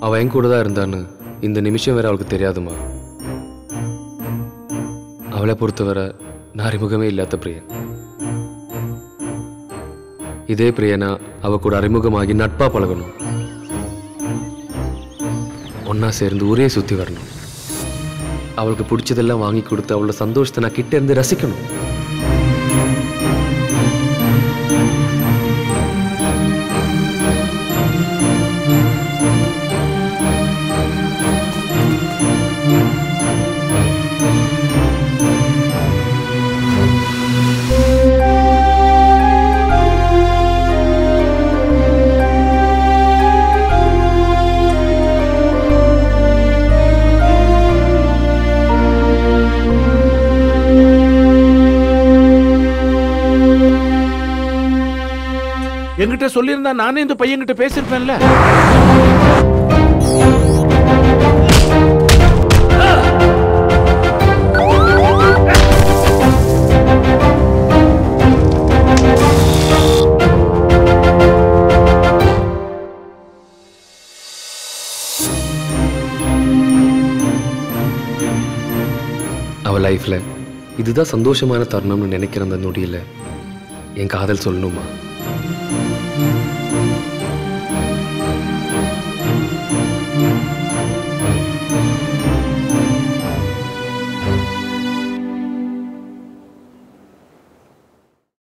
அவள் என் கூட தான் இருந்தான்னு இந்த நிமிஷம் வேற அவளுக்கு தெரியாதுமா அவளை பொறுத்தவரை நான் அறிமுகமே இல்லாத பிரியன் இதே பிரியனா அவ கூட அறிமுகமாகி நட்பா பழகணும் ஒண்ணா சேர்ந்து ஊரே சுத்தி வரணும் அவளுக்கு பிடிச்சதெல்லாம் வாங்கி கொடுத்து அவளோட சந்தோஷத்தை நான் கிட்ட இருந்து ரசிக்கணும் என்கிட்ட சொல்லியிருந்தா நானே இந்த பையன்கிட்ட பேசியிருப்பேன்ல அவள் லைஃப்ல இதுதான் சந்தோஷமான தருணம்னு நினைக்கிற அந்த நொடியில என் காதல் சொல்லணுமா